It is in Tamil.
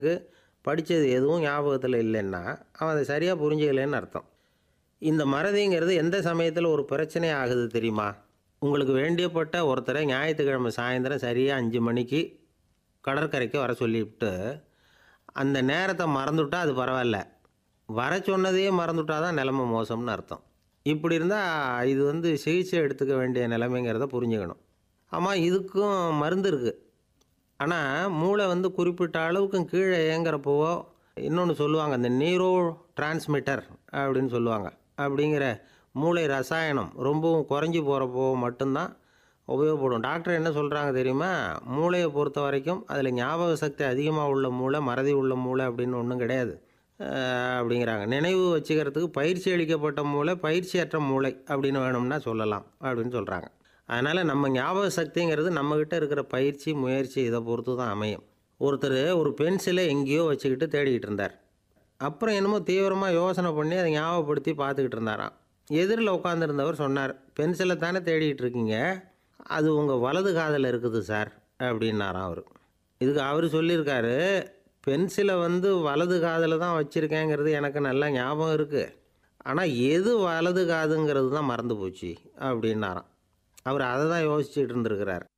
படித்தது எதுவும் ஞாபகத்தில் இல்லைன்னா அவன் அதை சரியாக புரிஞ்சுக்கலைன்னு அர்த்தம் இந்த மறதிங்கிறது எந்த சமயத்தில் ஒரு பிரச்சனை ஆகுது தெரியுமா உங்களுக்கு வேண்டியப்பட்ட ஒருத்தரை ஞாயிற்றுக்கிழமை சாயந்தரம் சரியாக அஞ்சு மணிக்கு கடற்கரைக்கு வர சொல்லிவிட்டு அந்த நேரத்தை மறந்துவிட்டா அது பரவாயில்ல வர சொன்னதையே மறந்துவிட்டா தான் நிலைமை மோசம்னு அர்த்தம் இப்படி இருந்தால் இது வந்து சிகிச்சை எடுத்துக்க வேண்டிய நிலைமைங்கிறத புரிஞ்சுக்கணும் ஆமாம் இதுக்கும் மருந்து இருக்குது ஆனால் மூளை வந்து குறிப்பிட்ட அளவுக்கும் கீழே இயங்குறப்போவோ இன்னொன்று சொல்லுவாங்க இந்த நீரோ டிரான்ஸ்மிட்டர் அப்படின்னு சொல்லுவாங்க அப்படிங்கிற மூளை ரசாயனம் ரொம்பவும் குறைஞ்சி போகிறப்போ மட்டும்தான் உபயோகப்படும் டாக்டர் என்ன சொல்கிறாங்க தெரியுமா மூளையை பொறுத்த வரைக்கும் அதில் ஞாபக சக்தி அதிகமாக உள்ள மூளை மறதி உள்ள மூளை அப்படின்னு ஒன்றும் கிடையாது அஹ் அப்படிங்கிறாங்க நினைவு வச்சுக்கிறதுக்கு பயிற்சி அளிக்கப்பட்ட மூளை பயிற்சியற்ற மூளை அப்படின்னு வேணும்னா சொல்லலாம் அப்படின்னு சொல்கிறாங்க அதனால் நம்ம ஞாபக சக்திங்கிறது நம்மக்கிட்ட இருக்கிற பயிற்சி முயற்சி இதை பொறுத்து தான் அமையும் ஒருத்தர் ஒரு பென்சிலை எங்கேயோ வச்சுக்கிட்டு தேடிக்கிட்டு இருந்தார் அப்புறம் என்னமோ தீவிரமாக யோசனை பண்ணி அதை ஞாபகப்படுத்தி பார்த்துக்கிட்டு இருந்தாராம் எதிரில் உட்காந்துருந்தவர் சொன்னார் பென்சிலை தானே தேடிட்டு இருக்கீங்க அது உங்கள் வலது காதில் இருக்குது சார் அப்படின்னாராம் அவர் இதுக்கு அவர் சொல்லியிருக்காரு பென்சிலை வந்து வலது காதில் தான் வச்சுருக்கேங்கிறது எனக்கு நல்லா ஞாபகம் இருக்குது ஆனால் எது வலது காதுங்கிறது தான் மறந்து போச்சு அப்படின்னாராம் அவர் அதை தான் யோசிச்சுட்டு இருந்திருக்கிறார்